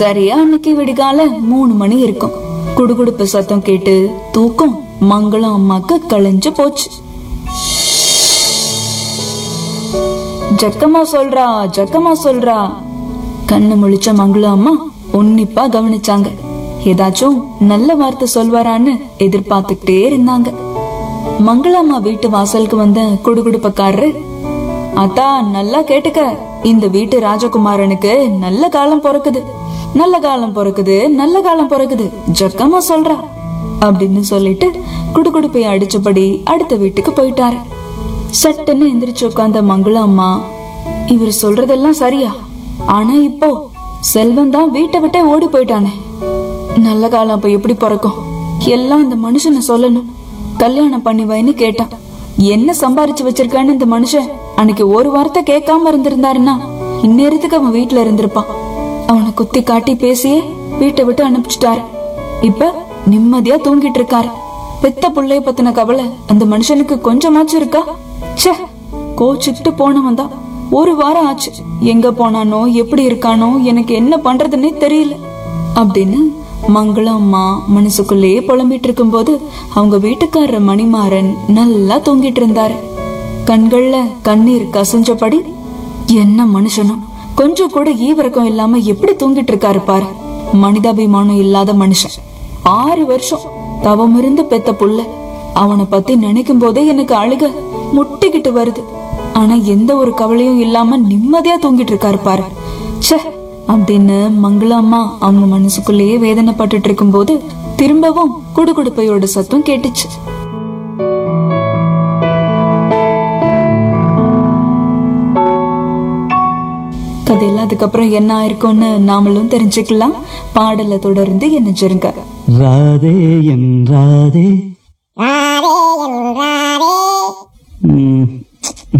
சரியா அன்னைக்கு விடிகால மூணு மணி இருக்கும் குடுகுடுப்பு சத்தம் கேட்டு தூக்கம் மங்களம் அம்மாக்கு களைஞ்சு போச்சு ஜக்கம்மா சொல்றா ஜக்கம்மா சொல்றா கண்ணு முழிச்ச மங்களம் அம்மா உன்னிப்பா கவனிச்சாங்க ஏதாச்சும் நல்ல வார்த்தை சொல்வாரான்னு எதிர்பார்த்துக்கிட்டே இருந்தாங்க மங்களம்மா வீட்டு வாசலுக்கு வந்த குடுகுடுப்பக்காரரு அத்தா நல்லா கேட்டுக்க இந்த வீட்டு ராஜகுமாரனுக்கு நல்ல காலம் பிறக்குது நல்ல காலம் பிறக்குது நல்ல காலம் பிறக்குது ஜக்கம்மா சொல்றா அப்படின்னு சொல்லிட்டு குடுகுடுப்பை அடிச்சபடி அடுத்த வீட்டுக்கு போயிட்டாரு சட்டுன்னு எந்திரிச்சு உட்கார்ந்த மங்கள அம்மா இவர் சொல்றதெல்லாம் சரியா ஆனா இப்போ செல்வம் தான் வீட்டை விட்டே ஓடி போயிட்டானே நல்ல காலம் அப்ப எப்படி பிறக்கும் எல்லாம் இந்த மனுஷனை சொல்லணும் கல்யாணம் பண்ணி வைன்னு கேட்டான் என்ன சம்பாரிச்சு வச்சிருக்கான்னு இந்த மனுஷன் அன்னைக்கு ஒரு வார்த்தை கேட்காம இருந்திருந்தாருன்னா இந்நேரத்துக்கு அவன் வீட்டுல இருந்திருப்பான் அவனை குத்தி காட்டி பேசியே வீட்டை விட்டு அனுப்பிச்சிட்டாரு இப்ப நிம்மதியா தூங்கிட்டு இருக்காரு பெத்த புள்ளைய பத்தின கவலை அந்த மனுஷனுக்கு கொஞ்சமாச்சும் இருக்கா ச்சே கோச்சுக்கிட்டு போனவன் தான் ஒரு வாரம் ஆச்சு எங்க போனானோ எப்படி இருக்கானோ எனக்கு என்ன பண்றதுன்னே தெரியல அப்படின்னு மங்களம் அம்மா மனசுக்குள்ளேயே புலம்பிட்டு இருக்கும்போது அவங்க வீட்டுக்காரர் மணிமாறன் நல்லா தூங்கிட்டு இருந்தாரு கண்கள்ல கண்ணீர் கசஞ்சபடி என்ன மனுஷனும் கொஞ்சம் கூட ஈவிரக்கம் இல்லாம எப்படி தூங்கிட்டு இருக்காரு பாரு மனிதாபிமானம் இல்லாத மனுஷன் ஆறு வருஷம் தவம் இருந்து பெத்த புள்ள அவனை பத்தி நினைக்கும் போதே எனக்கு அழுக முட்டிக்கிட்டு வருது ஆனா எந்த ஒரு கவலையும் இல்லாம நிம்மதியா தூங்கிட்டு இருக்காரு பாரு ச்சே அப்படின்னு மங்களம்மா அவங்க மனசுக்குள்ளேயே வேதனைப்பட்டுட்டு இருக்கும்போது திரும்பவும் குடுகுடுப்பையோட சத்தம் கேட்டுச்சு கதையில அதுக்கப்புறம் என்ன ஆயிருக்கும்னு நாமளும் தெரிஞ்சுக்கலாம் பாடலை தொடர்ந்து என்ன ராதே என் ராதே